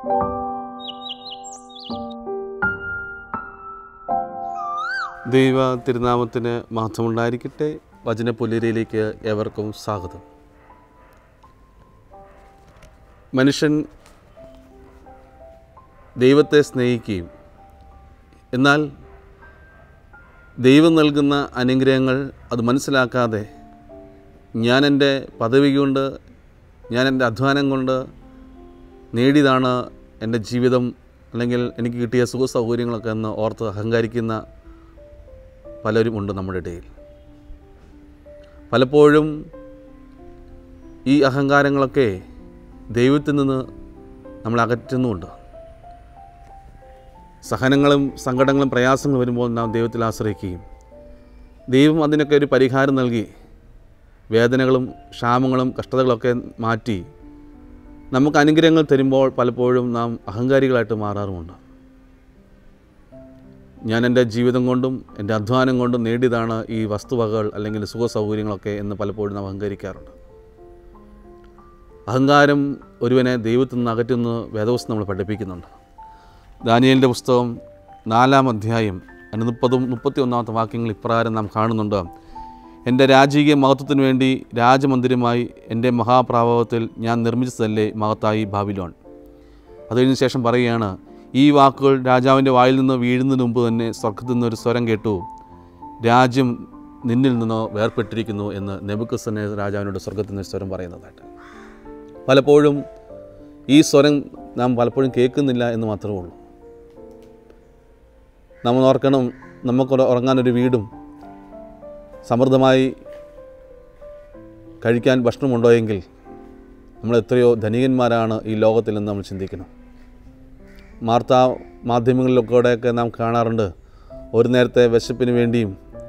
ദൈവ തിരുനാമത്തിന് മഹത്വമുണ്ടായിരിക്കട്ടെ വചനപുലരിയിലേക്ക് ഏവർക്കും സ്വാഗതം മനുഷ്യൻ ദൈവത്തെ സ്നേഹിക്കുകയും എന്നാൽ ദൈവം നൽകുന്ന അനുഗ്രഹങ്ങൾ അത് മനസ്സിലാക്കാതെ ഞാൻ എൻ്റെ പദവി കൊണ്ട് ഞാൻ എൻ്റെ അധ്വാനം കൊണ്ട് നേടിയതാണ് എൻ്റെ ജീവിതം അല്ലെങ്കിൽ എനിക്ക് കിട്ടിയ സുഖ സൗകര്യങ്ങളൊക്കെ എന്ന് ഓർത്ത് അഹങ്കരിക്കുന്ന പലരും ഉണ്ട് നമ്മുടെ ഇടയിൽ പലപ്പോഴും ഈ അഹങ്കാരങ്ങളൊക്കെ ദൈവത്തിൽ നിന്ന് നമ്മൾ അകറ്റുന്നുമുണ്ട് സഹനങ്ങളും സങ്കടങ്ങളും പ്രയാസങ്ങളും വരുമ്പോൾ നാം ദൈവത്തിൽ ആശ്രയിക്കുകയും ദൈവം അതിനൊക്കെ ഒരു പരിഹാരം നൽകി വേദനകളും ക്ഷാമങ്ങളും കഷ്ടതകളൊക്കെ മാറ്റി നമുക്ക് അനുഗ്രഹങ്ങൾ തരുമ്പോൾ പലപ്പോഴും നാം അഹങ്കാരികളായിട്ട് മാറാറുമുണ്ട് ഞാൻ എൻ്റെ ജീവിതം കൊണ്ടും എൻ്റെ അധ്വാനം കൊണ്ടും നേടിയതാണ് ഈ വസ്തുവകകൾ അല്ലെങ്കിൽ സുഖ സൗകര്യങ്ങളൊക്കെ എന്ന് പലപ്പോഴും നാം അഹങ്കരിക്കാറുണ്ട് അഹങ്കാരം ഒരുവനെ ദൈവത്തിൽ നിന്ന് അകറ്റുന്ന വേദവസ്തു നമ്മൾ പഠിപ്പിക്കുന്നുണ്ട് ദാനിയലിൻ്റെ പുസ്തകം നാലാം അധ്യായം അതിന് മുപ്പതും മുപ്പത്തി ഒന്നാമത്തെ വാക്യങ്ങൾ ഇപ്രകാരം നാം കാണുന്നുണ്ട് എൻ്റെ രാജകീയ മഹത്വത്തിനു വേണ്ടി രാജമന്ദിരമായി എൻ്റെ മഹാപ്രാഭവത്തിൽ ഞാൻ നിർമ്മിച്ചതല്ലേ മഹത്തായി ബാബിലോൺ അത് കഴിഞ്ഞ ശേഷം പറയുകയാണ് ഈ വാക്കുകൾ രാജാവിൻ്റെ വായിൽ നിന്ന് വീഴുന്നതിന് മുമ്പ് തന്നെ സ്വർഗത്തിൽ നിന്നൊരു സ്വരം കേട്ടു രാജ്യം നിന്നിൽ നിന്നോ വേർപെട്ടിരിക്കുന്നു എന്ന് നെബുക്കസനെ രാജാവിനോട് സ്വർഗത്തിൽ നിന്ന് സ്വരം പറയുന്നതായിട്ട് പലപ്പോഴും ഈ സ്വരം നാം പലപ്പോഴും കേൾക്കുന്നില്ല എന്ന് മാത്രമേ ഉള്ളൂ നമ്മൾ ഓർക്കണം നമുക്ക് ഉറങ്ങാനൊരു വീടും സമൃദ്ധമായി കഴിക്കാൻ ഭക്ഷണമുണ്ടോ എങ്കിൽ നമ്മൾ എത്രയോ ധനികന്മാരാണ് ഈ ലോകത്തിൽ എന്ന് നമ്മൾ ചിന്തിക്കണം വാർത്താ മാധ്യമങ്ങളിലൊക്കെയൊക്കെ നാം കാണാറുണ്ട് ഒരു നേരത്തെ വിശപ്പിന് വേണ്ടിയും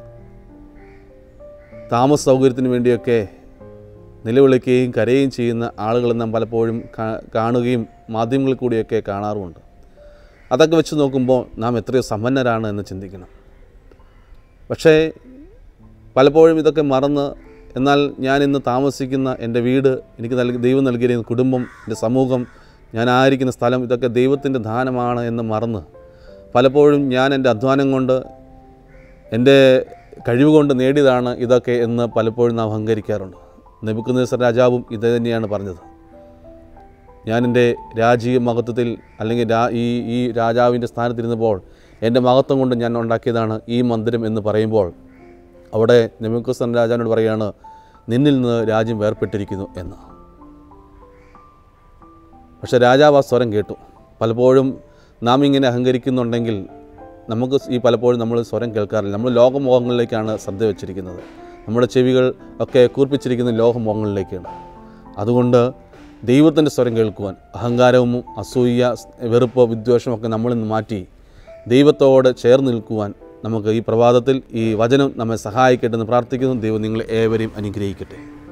താമസ സൗകര്യത്തിന് വേണ്ടിയൊക്കെ നിലവിളിക്കുകയും കരയുകയും ചെയ്യുന്ന ആളുകളെ നാം പലപ്പോഴും കാ- കാണുകയും മാധ്യമങ്ങളിൽ കൂടിയൊക്കെ കാണാറുമുണ്ട് അതൊക്കെ വെച്ച് നോക്കുമ്പോൾ നാം എത്രയോ സമ്പന്നരാണ് എന്ന് ചിന്തിക്കണം പക്ഷേ പലപ്പോഴും ഇതൊക്കെ മറന്ന് എന്നാൽ ഞാൻ ഇന്ന് താമസിക്കുന്ന എൻ്റെ വീട് എനിക്ക് നൽകി ദൈവം നൽകിയിരിക്കുന്ന കുടുംബം എൻ്റെ സമൂഹം ഞാൻ ആയിരിക്കുന്ന സ്ഥലം ഇതൊക്കെ ദൈവത്തിൻ്റെ ദാനമാണ് എന്ന് മറന്ന് പലപ്പോഴും ഞാൻ എൻ്റെ അധ്വാനം കൊണ്ട് എൻ്റെ കഴിവ് കൊണ്ട് നേടിയതാണ് ഇതൊക്കെ എന്ന് പലപ്പോഴും നാം അഹങ്കരിക്കാറുണ്ട് നെബുക്കുനേസർ രാജാവും ഇത് തന്നെയാണ് പറഞ്ഞത് ഞാൻ എൻ്റെ രാജീയ മഹത്വത്തിൽ അല്ലെങ്കിൽ രാ ഈ ഈ രാജാവിൻ്റെ സ്ഥാനത്തിരുന്നപ്പോൾ എൻ്റെ മഹത്വം കൊണ്ട് ഞാൻ ഉണ്ടാക്കിയതാണ് ഈ മന്ദിരം എന്ന് പറയുമ്പോൾ അവിടെ നെബുക്കുസൻ രാജാവിനോട് പറയുകയാണ് നിന്നിൽ നിന്ന് രാജ്യം വേർപെട്ടിരിക്കുന്നു എന്ന് പക്ഷേ രാജാവ് ആ സ്വരം കേട്ടു പലപ്പോഴും നാം ഇങ്ങനെ അഹങ്കരിക്കുന്നുണ്ടെങ്കിൽ നമുക്ക് ഈ പലപ്പോഴും നമ്മൾ സ്വരം കേൾക്കാറില്ല നമ്മൾ ലോകമോഹങ്ങളിലേക്കാണ് ശ്രദ്ധ വെച്ചിരിക്കുന്നത് നമ്മുടെ ചെവികൾ ഒക്കെ കൂർപ്പിച്ചിരിക്കുന്ന ലോകമോഹങ്ങളിലേക്കാണ് അതുകൊണ്ട് ദൈവത്തിൻ്റെ സ്വരം കേൾക്കുവാൻ അഹങ്കാരവും അസൂയ വെറുപ്പ് വിദ്വേഷമൊക്കെ നമ്മളിൽ നിന്ന് മാറ്റി ദൈവത്തോട് ചേർന്ന് നിൽക്കുവാൻ നമുക്ക് ഈ പ്രഭാതത്തിൽ ഈ വചനം നമ്മെ സഹായിക്കട്ടെ എന്ന് പ്രാർത്ഥിക്കുന്നു ദൈവം നിങ്ങളെ ഏവരെയും അനുഗ്രഹിക്കട്ടെ